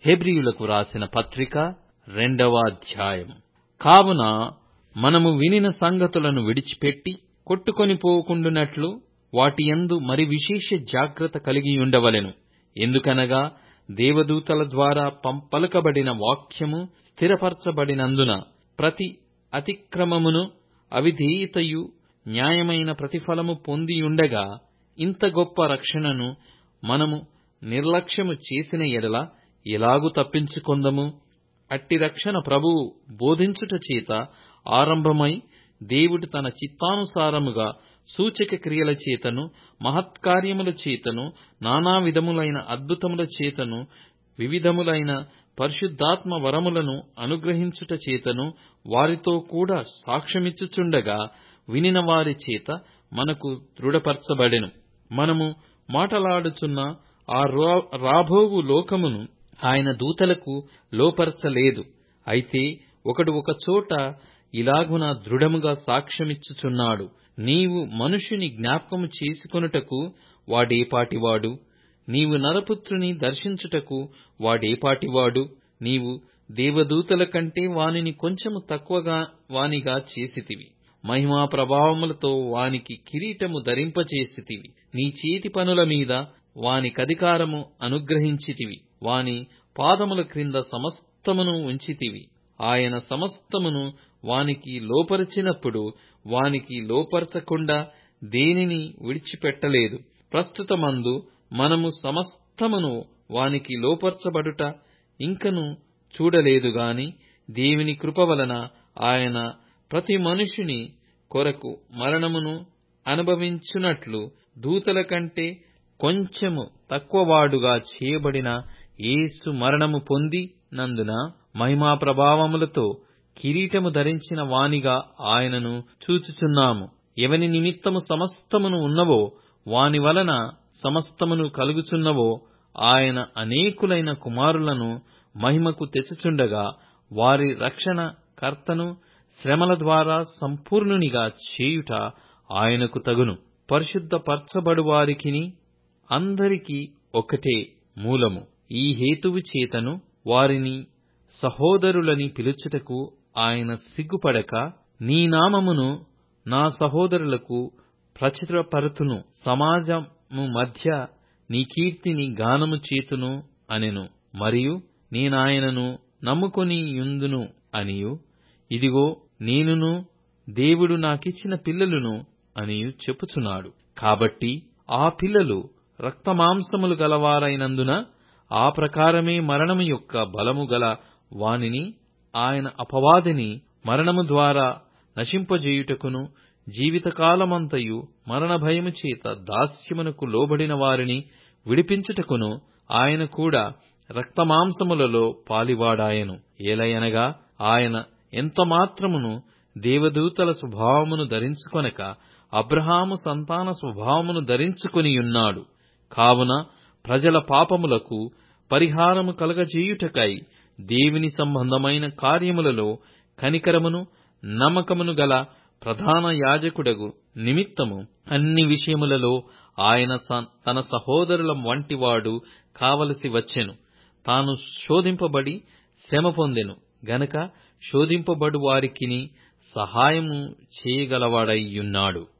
హెబ్రీయులకు రాసిన పత్రిక రెండవ అధ్యాయం కావున మనము వినిన సంగతులను విడిచిపెట్టి కొట్టుకొని పోకుండునట్లు వాటి యందు మరి విశేష జాగ్రత్త కలిగియుండవలెను ఎందుకనగా దేవదూతల ద్వారా పలుకబడిన వాక్యము స్థిరపరచబడినందున ప్రతి అతిక్రమమును అవిధేయతయు న్యాయమైన ప్రతిఫలము పొందియుండగా ఇంత గొప్ప రక్షణను మనము నిర్లక్ష్యము చేసిన ఎడల ఎలాగు తప్పించుకొందము అట్టి రక్షణ ప్రభువు బోధించుట చేత ఆరంభమై దేవుడు తన చిత్తానుసారముగా సూచక క్రియల చేతను మహత్కార్యముల చేతను నానా విధములైన అద్భుతముల చేతను వివిధములైన పరిశుద్ధాత్మ వరములను అనుగ్రహించుట చేతను వారితో కూడా సాక్ష్యమిచ్చుచుండగా వినిన వారి చేత మనకు దృఢపరచబడెను మనము మాటలాడుచున్న ఆ రాబోవు లోకమును ఆయన దూతలకు లోపరచలేదు అయితే ఒకడు ఒకచోట ఇలాగున దృఢముగా సాక్ష్యమిచ్చుచున్నాడు నీవు మనుషుని జ్ఞాపకము చేసుకొనుటకు వాడేపాటివాడు నీవు నరపుత్రుని దర్శించుటకు వాడేపాటివాడు నీవు దేవదూతల కంటే వానిని కొంచెము తక్కువగా వానిగా చేసితివి మహిమా ప్రభావములతో వానికి కిరీటము ధరింపచేసితివి నీ చేతి పనుల మీద వానికధికారము అనుగ్రహించితివి వాని పాదముల క్రింద సమస్తమును ఉంచితివి ఆయన సమస్తమును వానికి లోపరచినప్పుడు వానికి లోపరచకుండా దేనిని విడిచిపెట్టలేదు ప్రస్తుతమందు మనము సమస్తమును వానికి లోపరచబడుట ఇంకను చూడలేదు గాని దేవుని కృప వలన ఆయన ప్రతి మనుషుని కొరకు మరణమును అనుభవించునట్లు దూతల కంటే కొంచెము తక్కువవాడుగా చేయబడిన యేసు మరణము పొంది నందున మహిమా ప్రభావములతో కిరీటము ధరించిన వానిగా ఆయనను చూచుచున్నాము ఎవని నిమిత్తము సమస్తమును ఉన్నవో వాని వలన సమస్తమును కలుగుచున్నవో ఆయన అనేకులైన కుమారులను మహిమకు తెచ్చుచుండగా వారి రక్షణ కర్తను శ్రమల ద్వారా సంపూర్ణునిగా చేయుట ఆయనకు తగును పరిశుద్ధ పరచబడు వారికిని అందరికీ ఒకటే మూలము ఈ హేతువు చేతను వారిని సహోదరులని పిలుచుటకు ఆయన సిగ్గుపడక నీ నామమును నా సహోదరులకు ప్రచురపరతును సమాజము మధ్య నీ కీర్తిని గానము చేతును అనెను మరియు నేనాయనను నమ్ముకొని యుందును అనియు ఇదిగో నేనును దేవుడు నాకిచ్చిన పిల్లలును అనియు చెప్పుచున్నాడు కాబట్టి ఆ పిల్లలు రక్తమాంసములు గలవారైనందున ఆ ప్రకారమే మరణము యొక్క బలము గల వానిని ఆయన అపవాదిని మరణము ద్వారా నశింపజేయుటకును జీవితకాలమంతయు మరణ భయము చేత దాస్యమునకు లోబడిన వారిని విడిపించుటకును ఆయన కూడా రక్తమాంసములలో పాలివాడాయను ఏలయనగా ఆయన ఎంత మాత్రమును దేవదూతల స్వభావమును ధరించుకొనక అబ్రహాము సంతాన స్వభావమును ధరించుకొనియున్నాడు కావున ప్రజల పాపములకు పరిహారము కలగజేయుటకై దేవుని సంబంధమైన కార్యములలో కనికరమును నమ్మకమును గల ప్రధాన యాజకుడగు నిమిత్తము అన్ని విషయములలో ఆయన తన సహోదరుల వంటివాడు కావలసి వచ్చెను తాను శోధింపబడి శ్రమ పొందెను గనక శోధింపబడు వారికిని సహాయము చేయగలవాడైయున్నాడు